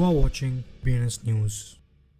are watching BNS News.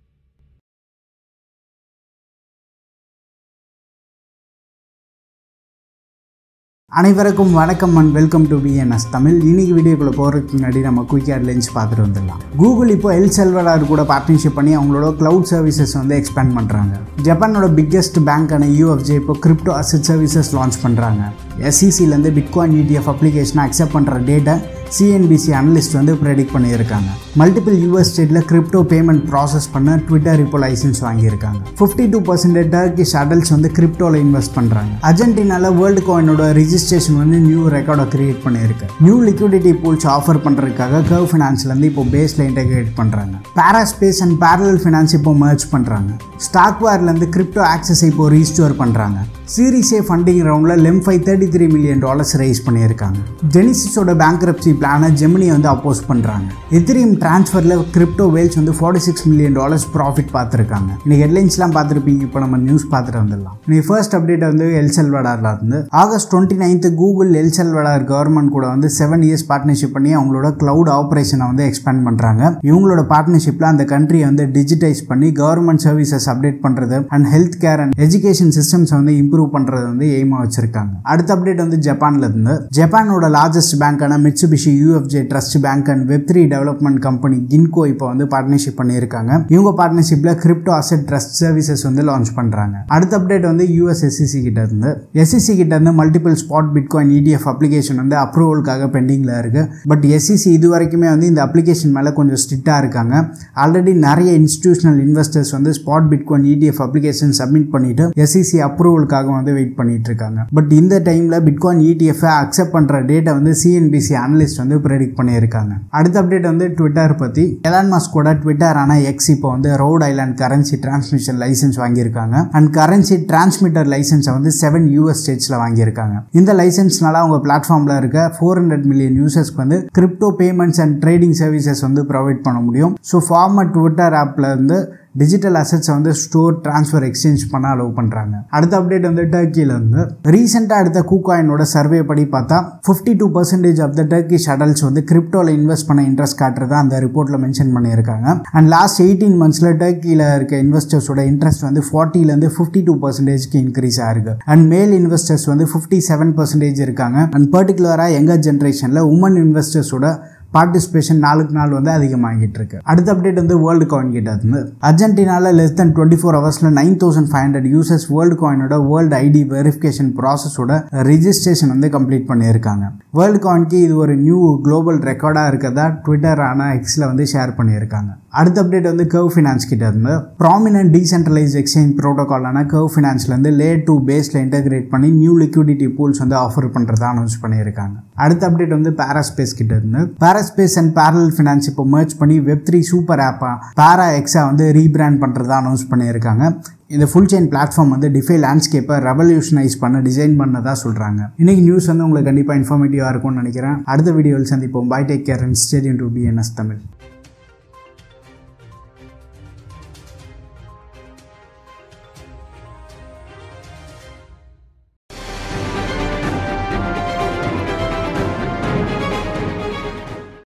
அனைவருக்கும் வணக்கம் and welcome to BNS Tamil இன்னைக்கு வீடியோக்குள்ளே போகிறதுக்கு முன்னாடி நம்ம குயிக் ஹெட்லைன்ஸ் பார்த்துட்டு வந்துடலாம் கூகுள் இப்போ எல் செல்வரார் கூட பார்ட்னர்ஷிப் பண்ணி அவங்களோட க்ளவுட் சர்வீசஸ் வந்து எக்ஸ்பேண்ட் பண்ணுறாங்க ஜப்பானோட பிக்கெஸ்ட் பேங்க்கான யூஎஃப்ஜே இப்போ கிரிப்டோ அசட் சர்வீசஸ் லான்ச் பண்ணுறாங்க எஸ்இசிலேருந்து பிட்காயின் இடிஎஃப் அப்ளிகேஷனை அக்செப்ட் பண்ணுற டேட்டை சிஎன்பிசி அனலிஸ்ட் வந்து ப்ரெடிக்ட் பண்ணியிருக்காங்க மல்டிபிள் யூஎஸ் ஸ்டேட்டில் கிரிப்டோ பேமெண்ட் ப்ராசஸ் பண்ண ட்விட்டர் இப்போ லைசன்ஸ் வாங்கியிருக்காங்க fifty two percent Turkish adults வந்து கிரிப்டோவில் இன்வெஸ்ட் பண்ணுறாங்க அர்ஜென்டினால வேர்ல்டு காயினோட ரிஜிஸ்ட்ரேஷன் வந்து நியூ ரெக்கார்டை கிரியேட் பண்ணியிருக்கு நியூ லிக்விடிட்டி பூல்ஸ் ஆஃபர் பண்ணுறதுக்காக கர்வ் ஃபினான்ஸ்லேருந்து இப்போ பேஸில் இன்டெகிரேட் பண்ணுறாங்க பேராஸ்பேஸ் அண்ட் பேரலல் ஃபினான்ஸ் இப்போ மர்ச் பண்ணுறாங்க ஸ்டாக் வார்லேருந்து கிரிப்டோ ஆக்சஸ் இப்போ ரீஸ்டோர் பண்ணுறாங்க சீரிஸ் ஏ ஃபண்டிங் ரவுண்டில் லெம் five thirty three million dollars raise பண்ணியிருக்காங்க ஜெனிசிஸோட பேங்க்ரப்சி பிளானை ஜெமினி வந்து அப்போஸ் பண்ணுறாங்க எத்திரியம் டிரான்ஸ்ஃபரில் கிரிப்டோ வேல்ஸ் வந்து forty six million dollars profit பார்த்துருக்காங்க இன்னைக்கு ஹெட்லைன்ஸ்லாம் பார்த்துருப்பீங்க இப்போ நம்ம நியூஸ் பார்த்துட்டு வந்துடலாம் இன்னைக்கு ஃபர்ஸ்ட் அப்டேட் வந்து எல் செல்வடாரில் இருந்து August twenty ninth Google El Salvador government கூட வந்து செவன் இயர்ஸ் பார்ட்னர்ஷிப் பண்ணி அவங்களோட க்ளவுட் ஆப்ரேஷனை வந்து எக்ஸ்பேண்ட் பண்ணுறாங்க இவங்களோட பார்ட்னர்ஷிப்பில் அந்த கண்ட்ரியை வந்து டிஜிட்டைஸ் பண்ணி கவர்மெண்ட் சர்வீசஸ் அப்டேட் பண்ணுறது and health care and education systems வந்து இம்ப்ரூவ் பண்ணுறது வந்து எய்மாக வச்சிருக்காங்க அடுத்த அப்டேட் வந்து ஜப்பான்ல இருந்து ஜப்பானோட லார்ஜஸ்ட் பேங்கான Mitsubishi UFJ trust bank and web three development company Ginco இப்போ வந்து பார்ட்னர்ஷிப் பண்ணியிருக்காங்க இவங்க பார்ட்னர்ஷிப்ல கிரிப்டோ அசெட் ட்ரஸ்ட் சர்வீசஸ் வந்து லான்ச் பண்றாங்க அடுத்த அப்டேட் வந்து யூஎஸ் எஸ்சிசி கிட்ட இருந்து எஸ்சிசி கிட்ட இருந்து multiple spot bitcoin ETF application வந்து அப்ரூவலுக்காக பெண்டிங்ல இருக்கு பட் எஸ்சிசி இது வரைக்குமே வந்து இந்த அப்ளிகேஷன் மேல கொஞ்சம் ஸ்ட்ரிக்டா இருக்காங்க ஆல்ரெடி நிறைய இன்ஸ்டிடியூஷனல் இன்வெஸ்டர்ஸ் வந்து spot bitcoin ETF application submit பண்ணிட்டு எஸ்சிசி அப்ரூவலுக்காக வந்து வெயிட் பண்ணிட்டு இருக்காங்க பட் இந்த டைம்ல பிட்காயின் இடிஎஃப் அக்செப்ட் பண்ற டேட்டை வந்து சிஎன்பிசி அனலிஸ்ட் வந்து ப்ரெடிக்ட் பண்ணியிருக்காங்க அடுத்த அப்டேட் வந்து ட்விட்டர் பத்தி எலான் மாஸ்கோட ட்விட்டர் ஆன எக்ஸ் இப்போ வந்து Rhode Island currency transmission licence வாங்கியிருக்காங்க அண்ட் கரன்சி டிரான்ஸ்மிட்டர் லைசன்ஸை வந்து செவன் யூஎஸ் ஸ்டேட்ஸ்ல வாங்கியிருக்காங்க இந்த லைசன்ஸ்னால அவங்க பிளாட்ஃபார்ம்ல இருக்க ஃபோர் ஹண்ட்ரட் மில்லியன் யூசர்ஸ்க்கு வந்து crypto payments and trading services வந்து ப்ரொவைட் பண்ண முடியும் ஸோ ஃபார்மர் ட்விட்டர் ஆப்ல இருந்து டிஜிட்டல் அசட்ஸை வந்து ஸ்டோர் ட்ரான்ஸ்ஃபர் எக்ஸ்சேஞ்ச் பண்ண அலோவ் பண்ணுறாங்க அடுத்த அப்டேட் வந்து டர்க்கியில் இருந்து ரீசெண்டாக எடுத்த கூகாயினோட சர்வே படி பார்த்தா fifty two percentage of the Turkish adults வந்து கிரிப்டோவில் இன்வெஸ்ட் பண்ண இன்ட்ரெஸ்ட் காட்டுறதா அந்த ரிப்போர்ட்டில் மென்ஷன் பண்ணியிருக்காங்க அண்ட் லாஸ்ட் எயிட்டீன் மந்த்ஸில் டர்க்கியில் இருக்க இன்வெஸ்டர்ஸோட இன்ட்ரெஸ்ட் வந்து ஃபார்ட்டிலேருந்து ஃபிஃப்டி டூ பர்சன்டேஜ்க்கு இன்க்ரீஸ் ஆயிருக்கு அண்ட் மேல் இன்வெஸ்டர்ஸ் வந்து ஃபிஃப்டி செவன் பர்சன்டேஜ் இருக்காங்க அண்ட் பர்டிகுலராக எங்கர் ஜென்ரேஷனில் உமன் இன்வெஸ்டர்ஸோட பார்ட்டிசிபேஷன் நாளுக்கு நாள் வந்து அதிகமாகிட்டு இருக்கு அடுத்த அப்டேட் வந்து வேர்ல்டு காயின் கிட்ட இருந்து அர்ஜென்டினால லெஸ் தென் டுவெண்ட்டி ஃபோர் ஹவர்ஸ்ல nine thousand five hundred users world காயினோட வேர்ல்டு ஐடி வெரிஃபிகேஷன் ப்ராசஸோட ரிஜிஸ்ட்ரேஷன் வந்து கம்ப்ளீட் பண்ணியிருக்காங்க வேர்ல்டு காயின்க்கு இது ஒரு நியூ குளோபல் ரெக்கார்டாக இருக்கதா ட்விட்டர் ஆன எக்ஸில் வந்து ஷேர் பண்ணியிருக்காங்க அடுத்த அப்டேட் வந்து கர்வ் ஃபினான்ஸ் கிட்ட இருந்து ப்ராமினன்ட் டீசென்ட்ரலைஸ் எக்ஸ்சேஞ்ச் ப்ரோட்டோகாலான கர்வ் ஃபினான்ஸ்லேருந்து லே டூ பேஸில் இன்டகிரேட் பண்ணி நியூ லிக்விடிட்டி பூல்ஸ் வந்து ஆஃபர் பண்ணுறதா அனௌன்ஸ் பண்ணியிருக்காங்க அடுத்த அப்டேட் வந்து பேராஸ்பேஸ் கிட்ட இருந்து பேராஸ்பேஸ் அண்ட் பேரல் ஃபினான்ஸ் இப்போ மர்ச் பண்ணி web three super app Para எக்ஸா வந்து ரீபிராண்ட் பண்ணுறதா அனௌன்ஸ் பண்ணியிருக்காங்க இந்த ஃபுல் செயின் பிளாட்ஃபார்ம் வந்து டிஃபை லேண்ட்ஸ்கேப்பை ரெவல்யூஷனைஸ் பண்ண டிசைன் பண்ணதா சொல்கிறாங்க இன்னைக்கு நியூஸ் வந்து உங்களுக்கு கண்டிப்பாக இன்ஃபார்மேட்டிவாக இருக்கும்னு நினைக்கிறேன் அடுத்த வீடியோவில் சந்திப்போம் bye take care and stay tuned to BNS Tamil